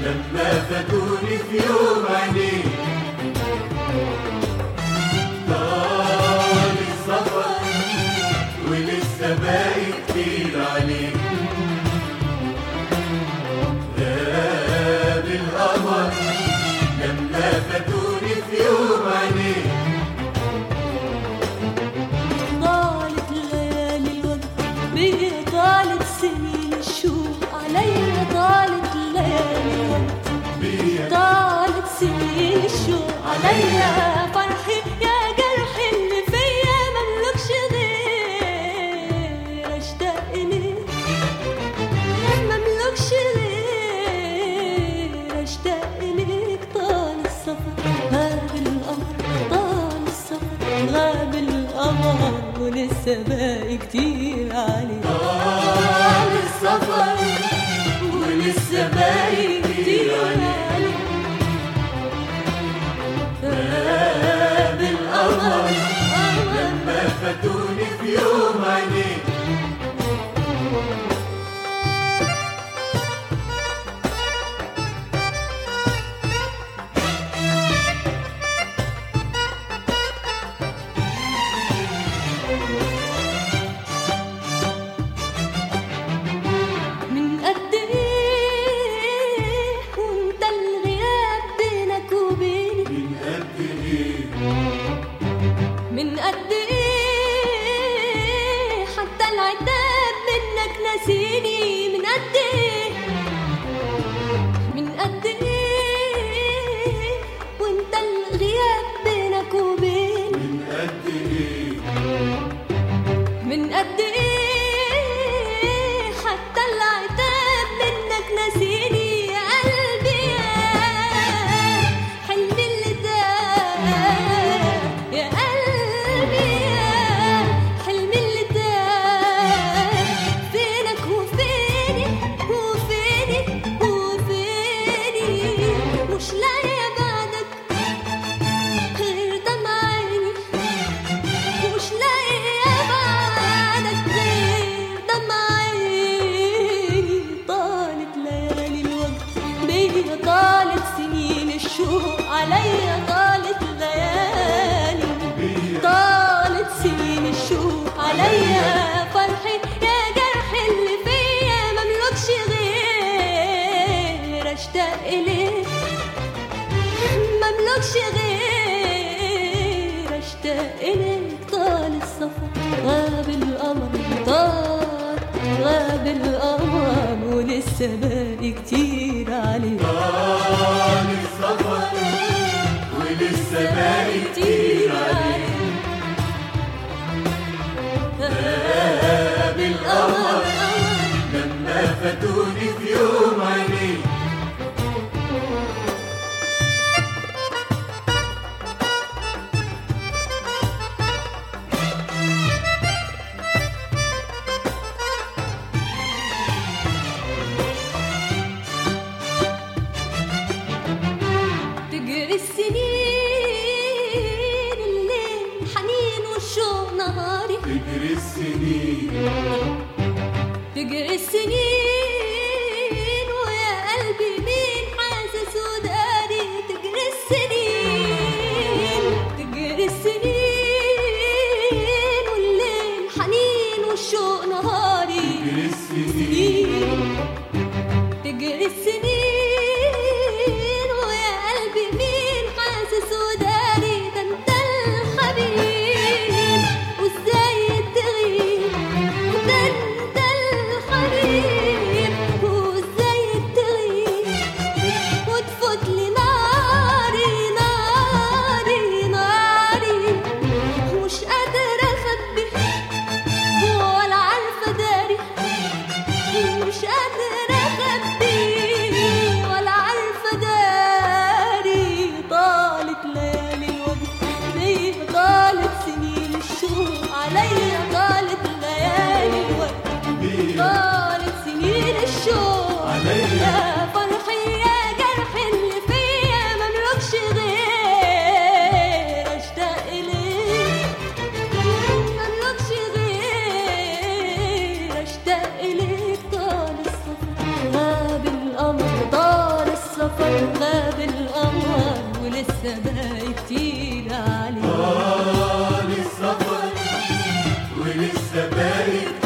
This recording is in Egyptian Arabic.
لما فاتوني في يوم عينيك طال السفر ولسه باقي كتير عليك غاب القمر لما فاتوني في يوم عينيك طالت ليالي الوقت بيا طالت سنين الشوق عليا طالت ليالي الوقت بيا طالت سنين الشوق عليا فرحي يا جرحي اللي فيا مملكش غير اشتاق اليك مملكش غير اشتاق اليك طال السفر غاب القمر طال السفر غاب القمر ولسه باقي كتير عليك طال السفر ولسه باقي كتير عليك غاب القمر لما فاتوني في يوم عينيك من قد ايه وانت الغياب بينك وبيني من قد ايه من قد ايه حتى العتاب منك ناسيني من قد ايه من قد ايه وانت الغياب بينك وبيني من قد ايه من قد ايه حتى العتاب منك ناسيني يا قلبي يا حلمي اللي تاه يا قلبي يا حلمي اللي تاه فينك وفيني وفيني وفيني مش لاقيه بعدك غير دمع عيني مش لاقيه بعدك غير دمع عيني طالت ليالي الوقت بيا طالت سنين الشوق عليا طالت ليالي طالت سنين الشوق عليا فرحي يا جرحي اللي فيا مملكش غير اشتاق اليك مملكش غير اشتاق اليك طال السفر غاب القمر طال غاب القمر ولسه باقي كتير عليك طال السفر ولسه باقي كتير عليك غاب القمر لما فاتوني في يوم عينيك تجري السنين الليل حنين والشوق نهاري تجري السنين تجري السنين ويا قلبي مين حاسس وداري تجري السنين تجري السنين والليل حنين والشوق نهاري تجري السنين تجري السنين ويا قلبي مين حاسس وداري ده انت الحبيب وازاي تغيب ده انت الحبيب ولسه باقي كتير عليك طال السفر ولسه باقي